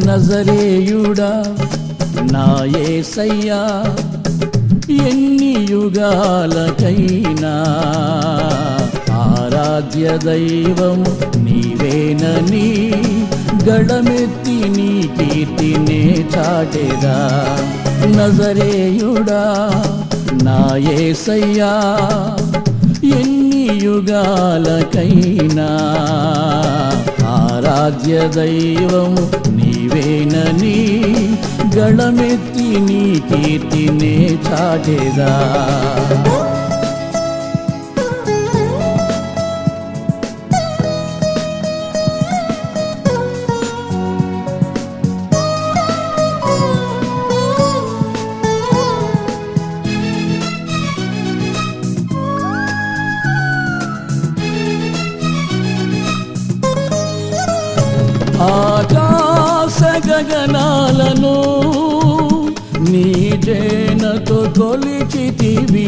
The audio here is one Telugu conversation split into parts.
నజరేయుడా నా యేసయ్యా ఎన్ని యుగాలకైనా ఆరాధ్య దైవము నీవేనని గళమెత్తి నీ కీర్తినే చాటెదా నజరేయుడా నా యేసయ్యా ఎన్ని యుగాలకైనా ఆరాధ్య దైవము నీవేనని గళమెత్తి నీ కీర్తినే చాటెదా ఆకాశ గగనాలను నీ జేనతో కొలిచితివి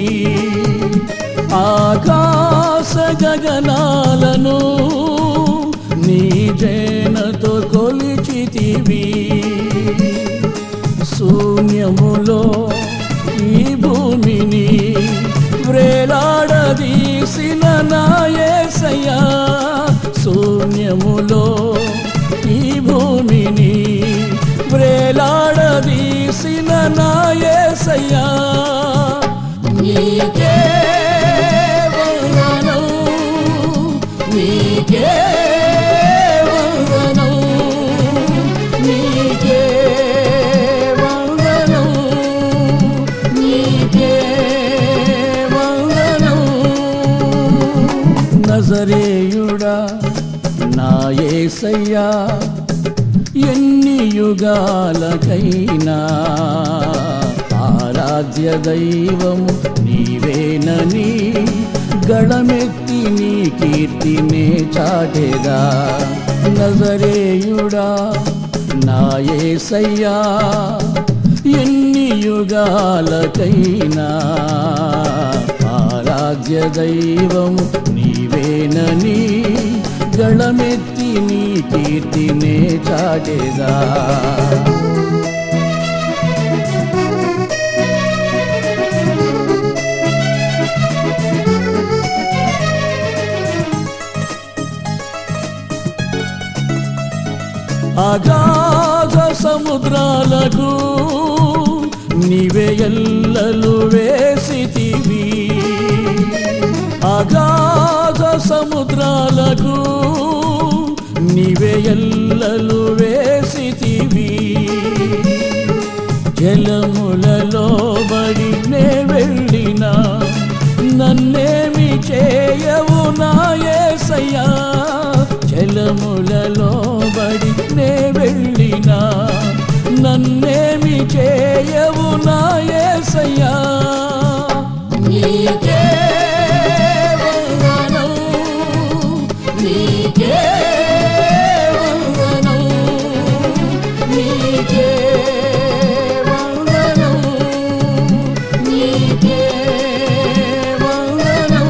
ఆకాశ గగనాలను నీ జేనతో కొలిచితివి శూన్యములో ఈ భూమిని వ్రేలాడదీసిన నాయసయ్యా శూన్యములో ఈ భూమిని వ్రేలాడదీసిన నాయసయ్యా నీకే వందనం నీకే వందనం నీకే వందనం నీకే వందనం నజరేయుడా నా యేసయ్యా ఎన్ని యుగాలకైనా ఆరాధ్య దైవము నీవేనని గళమెత్తి నీ కీర్తినే చాటెదా నజరేయుడా నా యేసయ్యా ఎన్ని యుగాలకైనా ఆరాధ్య దైవము నీవేనని గళమెత్తి నీ కీర్తినే చాటెదా అగాధ సముద్రాలకు నీవే ఎల్లలు వేసితివి అగాధ సముద్రాలకు నీవే ఎల్లలు వేసితివి జలములలో బడి నే వెళ్ళినా నన్నేమి చేయవు నాయసయ్యా జలములలో బడి నే వెళ్ళినా నన్నేమి చేయవు నాయసయ్యా నీకే వందనం నీకే వందనం నీకే వందనం నీకే వందనం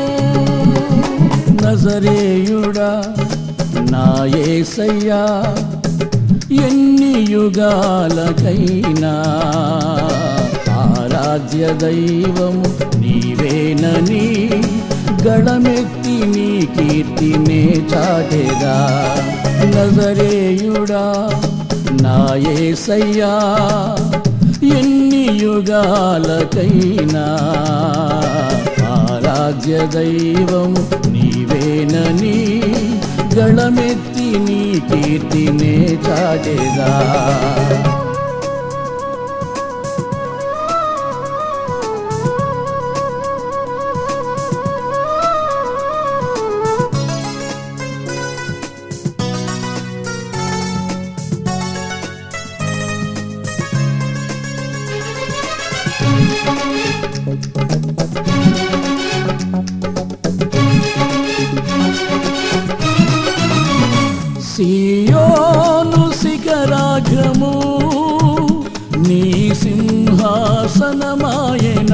నజరేయుడా నా యేసయ్యా ఎన్ని యుగాలకైనా ఆరాధ్య దైవము నీవేనని గళమెత్తి నీ కీర్తినే చాటెదా నజరేయుడా నా యేసయ్యా ఎన్ని యుగాలకైనా ఆరాధ్య దైవము నీవేనని గళమెత్తి నీ కీర్తినే చాటెదా సియోను శిఖరాగ్రము నీ సింహాసనమాయన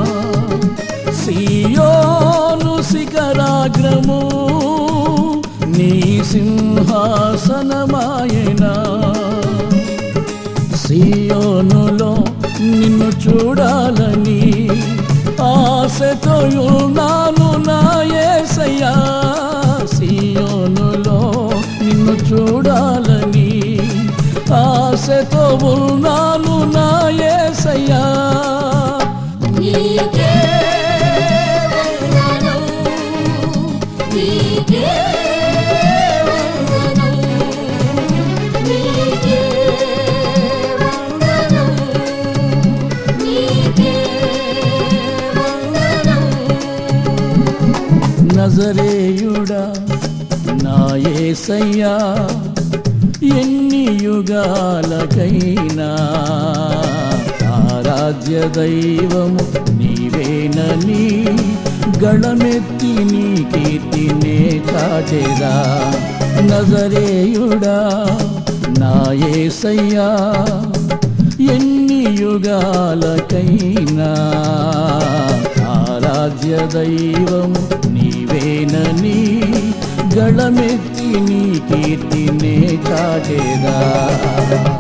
సియోను శిఖరాగ్రము నీ సింహాసనమాయన నిన్ను చూడాలని ఆశతో ఉన్నాను నా యేసయ్యా సియోనులో నిన్ను చూడాలని ఆశతో ఉన్నాను నా యేసయ్యా నీకే వందనం నీకే వందనం నీకే వందనం నీకే వందనం నజరేయుడా నా యేసయ్యా ఎన్ని యుగాలకైనా ఆరాధ్య దైవము నీవేనని గళమెత్తి నీ కీర్తినే చాటెరా నజరేయుడా నా యేసయ్యా ఎన్ని యుగాలకైనా ఆరాధ్య దైవము నీవేనని గళమెత్తి నీ కీర్తినే చాటేదా